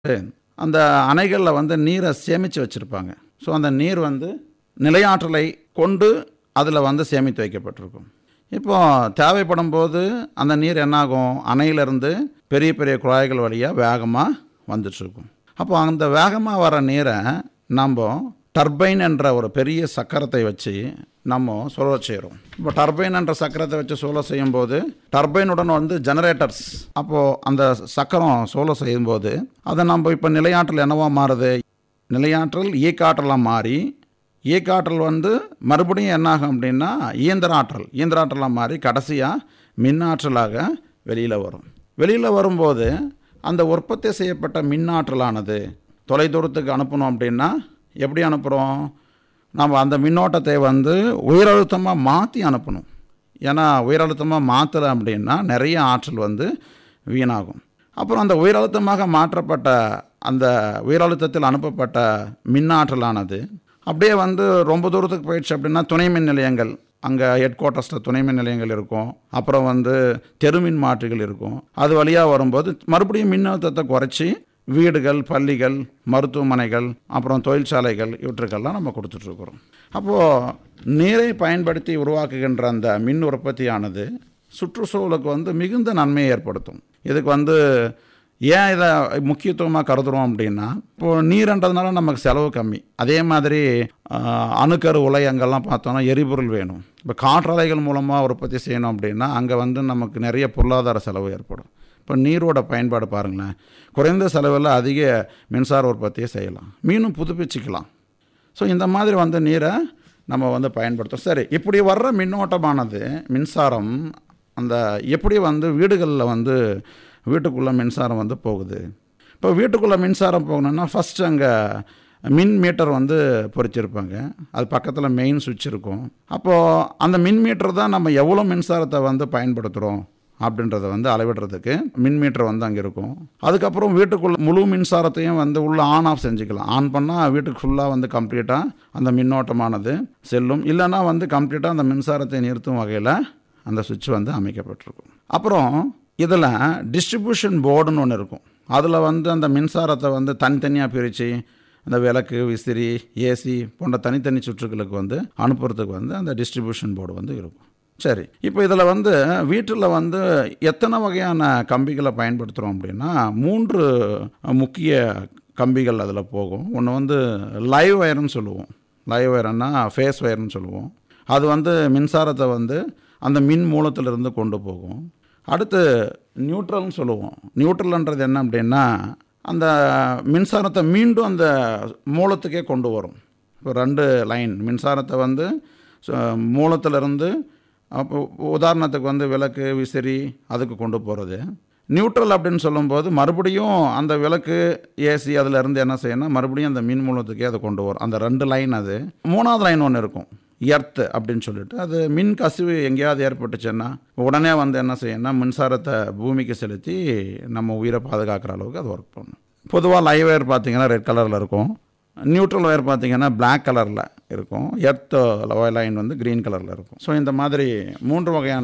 அந்த அணைகளில் வந்து நீரை சேமித்து வச்சுருப்பாங்க ஸோ அந்த நீர் வந்து நிலையாற்றலை கொண்டு அதில் வந்து சேமித்து வைக்கப்பட்டிருக்கும் இப்போ தேவைப்படும் போது அந்த நீர் என்னாகும் அணையிலிருந்து பெரிய பெரிய குழாய்கள் வழியாக வேகமாக வந்துட்டுருக்கும் அப்போ அந்த வேகமாக வர நீரை நம்ம டர்பைன் என்ற ஒரு பெரிய சக்கரத்தை வச்சு நம்ம சுழல செய்கிறோம் இப்போ டர்பைன் என்ற சக்கரத்தை வச்சு சூழ செய்யும்போது டர்பைனுடன் வந்து ஜெனரேட்டர்ஸ் அப்போது அந்த சக்கரம் சூழ செய்யும்போது அதை நம்ம இப்போ நிலையாற்றல் என்னவா மாறுது நிலையாற்றல் இயக்காற்றலாக மாறி இயக்காற்றல் வந்து மறுபடியும் என்னாகும் அப்படின்னா இயந்திர ஆற்றல் இயந்திர ஆற்றலாக மாறி கடைசியாக மின்னாற்றலாக வெளியில் வரும் வெளியில் வரும்போது அந்த உற்பத்தி செய்யப்பட்ட மின்னாற்றலானது தொலைதூரத்துக்கு அனுப்பணும் அப்படின்னா எப்படி அனுப்புகிறோம் நம்ம அந்த மின்னோட்டத்தை வந்து உயரழுத்தமாக மாற்றி அனுப்பணும் ஏன்னா உயரழுத்தமாக மாற்றலை அப்படின்னா நிறைய ஆற்றல் வந்து வீணாகும் அப்புறம் அந்த உயரழுத்தமாக மாற்றப்பட்ட அந்த உயரழுத்தத்தில் அனுப்பப்பட்ட மின்னாற்றலானது அப்படியே வந்து ரொம்ப தூரத்துக்கு போயிடுச்சு அப்படின்னா துணை மின் நிலையங்கள் அங்கே ஹெட் குவார்ட்டர்ஸில் துணை மின் நிலையங்கள் இருக்கும் அப்புறம் வந்து தெருமின் மாற்றிகள் இருக்கும் அது வழியாக வரும்போது மறுபடியும் மின்னழுத்தத்தை குறைச்சி வீடுகள் பள்ளிகள் மருத்துவமனைகள் அப்புறம் தொழிற்சாலைகள் இவற்றுக்கெல்லாம் நம்ம கொடுத்துட்ருக்குறோம் அப்போது நீரை பயன்படுத்தி உருவாக்குகின்ற அந்த மின் உற்பத்தியானது சுற்றுச்சூழலுக்கு வந்து மிகுந்த நன்மையை ஏற்படுத்தும் இதுக்கு வந்து ஏன் இதை முக்கியத்துவமாக கருதுகிறோம் அப்படின்னா இப்போது நீர்ன்றதுனால நமக்கு செலவு கம்மி அதே மாதிரி ஆஹ், அணுக்கரு உலையங்கள்லாம் பார்த்தோன்னா எரிபொருள் வேணும் இப்போ காற்றாலைகள் மூலமாக உற்பத்தி செய்யணும் அப்படின்னா அங்கே வந்து நமக்கு நிறைய பொருளாதார செலவு ஏற்படும் இப்போ நீரோட பயன்பாடு பாருங்களேன் குறைந்த செலவில் அதிக மின்சார உற்பத்தியை செய்யலாம் மீண்டும் புதுப்பிச்சுக்கலாம் ஸோ இந்த மாதிரி வந்து நீரை நம்ம வந்து பயன்படுத்துகிறோம் சரி இப்படி வர்ற மின்னோட்டமானது மின்சாரம் அந்த எப்படி வந்து வீடுகளில் வந்து வீட்டுக்குள்ளே மின்சாரம் வந்து போகுது இப்போ வீட்டுக்குள்ளே மின்சாரம் போகணுன்னா ஃபஸ்ட்டு அங்கே மின் மீட்டர் வந்து பொறிச்சிருப்பாங்க அது பக்கத்தில் மெயின் சுவிட்ச் இருக்கும் அப்போது அந்த மின் மீட்டர் தான் நம்ம எவ்வளோ மின்சாரத்தை வந்து பயன்படுத்துகிறோம் அப்படின்றத வந்து அளவிடுறதுக்கு மின் மீட்டர் வந்து அங்கே இருக்கும் அதுக்கப்புறம் வீட்டுக்குள்ள முழு மின்சாரத்தையும் வந்து உள்ள ஆன் ஆஃப் செஞ்சுக்கலாம் ஆன் பண்ணால் வீட்டுக்கு ஃபுல்லாக வந்து கம்ப்ளீட்டாக அந்த மின்னோட்டமானது செல்லும் இல்லைன்னா வந்து கம்ப்ளீட்டாக அந்த மின்சாரத்தை நிறுத்தும் வகையில் அந்த சுவிட்ச் வந்து அமைக்கப்பட்டிருக்கும் அப்புறம் இதில் டிஸ்ட்ரிபியூஷன் போர்டுன்னு ஒன்று இருக்கும் அதில் வந்து அந்த மின்சாரத்தை வந்து தனித்தனியாக பிரித்து அந்த விளக்கு விசிறி ஏசி போன்ற தனித்தனி சுற்றுகளுக்கு வந்து அனுப்புறதுக்கு வந்து அந்த டிஸ்ட்ரிபியூஷன் போர்டு வந்து இருக்கும் சரி இப்போ இதில் வந்து வீட்டில் வந்து எத்தனை வகையான கம்பிகளை பயன்படுத்துகிறோம் அப்படின்னா மூன்று முக்கிய கம்பிகள் அதில் போகும் ஒன்று வந்து லைவ் ஒயர்னு சொல்லுவோம் லைவ் ஒயர்னா ஃபேஸ் ஒயர்னு சொல்லுவோம் அது வந்து மின்சாரத்தை வந்து அந்த மின் மூலத்திலிருந்து கொண்டு போகும் அடுத்து நியூட்ரல்னு சொல்லுவோம் நியூட்ரல்ன்றது என்ன அப்படின்னா அந்த மின்சாரத்தை மீண்டும் அந்த மூலத்துக்கே கொண்டு வரும் இப்போ ரெண்டு லைன் மின்சாரத்தை வந்து ச- மூலத்திலிருந்து அப்போ உதாரணத்துக்கு வந்து விளக்கு விசிறி அதுக்கு கொண்டு போகிறது நியூட்ரல் அப்படின்னு சொல்லும்போது மறுபடியும் அந்த விளக்கு ஏசி அதில் இருந்து என்ன செய்யணும் மறுபடியும் அந்த மின் மூலத்துக்கே அதை கொண்டு வரும் அந்த ரெண்டு லைன் அது மூணாவது லைன் ஒன்று இருக்கும் எர்த் அப்படின்னு சொல்லிட்டு அது மின் கசிவு எங்கேயாவது ஏற்பட்டுச்சுன்னா உடனே வந்து என்ன செய்யணும்னா மின்சாரத்தை பூமிக்கு செலுத்தி நம்ம உயிரை பாதுகாக்கிற அளவுக்கு அது ஒர்க் பண்ணும் பொதுவாக லைவ் ஒயர் பார்த்தீங்கன்னா ரெட் கலரில் இருக்கும் நியூட்ரல் ஒயர் பார்த்தீங்கன்னா Black கலரில் இருக்கும் எர்த் லைன் வந்து க்ரீன் கலரில் இருக்கும் ஸோ இந்த மாதிரி மூன்று வகையான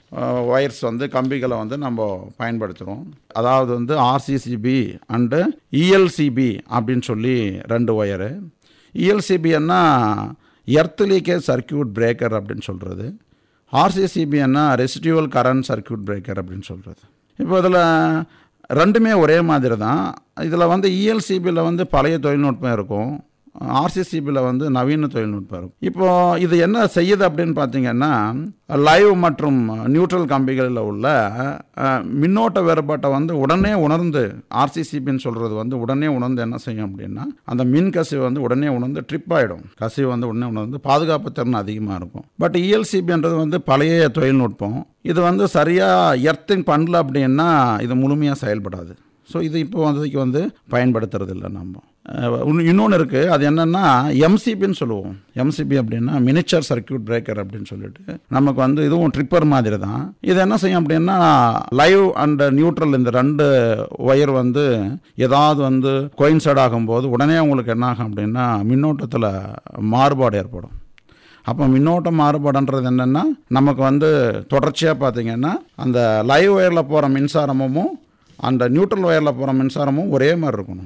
ஒயர்ஸ் வந்து கம்பிகளை வந்து நம்ம பயன்படுத்துகிறோம் அதாவது வந்து ஆர்சிசிபி அண்டு இஎல்சிபி அப்படின்னு சொல்லி ரெண்டு ஒயரு இஎல்சிபின்னா எர்த் லீக்கேஜ் சர்க்கியூட் பிரேக்கர் அப்படின்னு சொல்கிறது ஆர்சிசிபின்னா ரெசிடியூவல் கரண்ட் சர்க்கியூட் பிரேக்கர் அப்படின்னு சொல்கிறது இப்போ இதில் ரெண்டுமே ஒரே மாதிரி தான் இதில் வந்து இஎல்சிபியில் வந்து பழைய தொழில்நுட்பம் இருக்கும் ஆர்சிசிபியில் வந்து நவீன தொழில்நுட்பம் இருக்கும் இப்போ இது என்ன செய்யுது அப்படின்னு பார்த்தீங்கன்னா லைவ் மற்றும் நியூட்ரல் கம்பிகளில் உள்ள அஹ், மின்னோட்ட வேறுபாட்டை வந்து உடனே உணர்ந்து ஆர்சிசிபின்னு சொல்கிறது வந்து உடனே உணர்ந்து என்ன செய்யும் அப்படின்னா அந்த மின் கசிவு வந்து உடனே உணர்ந்து ட்ரிப் ஆகிடும் கசிவு வந்து உடனே உணர்ந்து பாதுகாப்பு திறன் அதிகமாக இருக்கும் பட் இஎல்சிபின்றது வந்து பழைய தொழில்நுட்பம் இது வந்து சரியாக எர்த்திங் பண்ணல அப்படின்னா இது முழுமையாக செயல்படாது ஸோ இது இப்போ வந்ததுக்கு வந்து பயன்படுத்துறது இல்லை நம்ம இன்னொன்று இருக்குது அது என்னென்னா எம்சிபின்னு சொல்லுவோம் எம்சிபி அப்படின்னா மினிச்சர் சர்க்கியூட் பிரேக்கர் அப்படின்னு சொல்லிட்டு நமக்கு வந்து இதுவும் ட்ரிப்பர் மாதிரி தான் இது என்ன செய்யும் அப்படின்னா லைவ் அண்ட் நியூட்ரல் இந்த ரெண்டு ஒயர் வந்து ஏதாவது வந்து கோயின்சைட் ஆகும்போது உடனே உங்களுக்கு என்ன ஆகும் அப்படின்னா மின்னோட்டத்தில் மாறுபாடு ஏற்படும் அப்போ மின்னோட்ட மாறுபாடுன்றது என்னென்னா நமக்கு வந்து தொடர்ச்சியாக பார்த்தீங்கன்னா அந்த லைவ் ஒயரில் போகிற மின்சாரமும் அந்த நியூட்ரல் ஒயரில் போகிற மின்சாரமும் ஒரே மாதிரி இருக்கணும்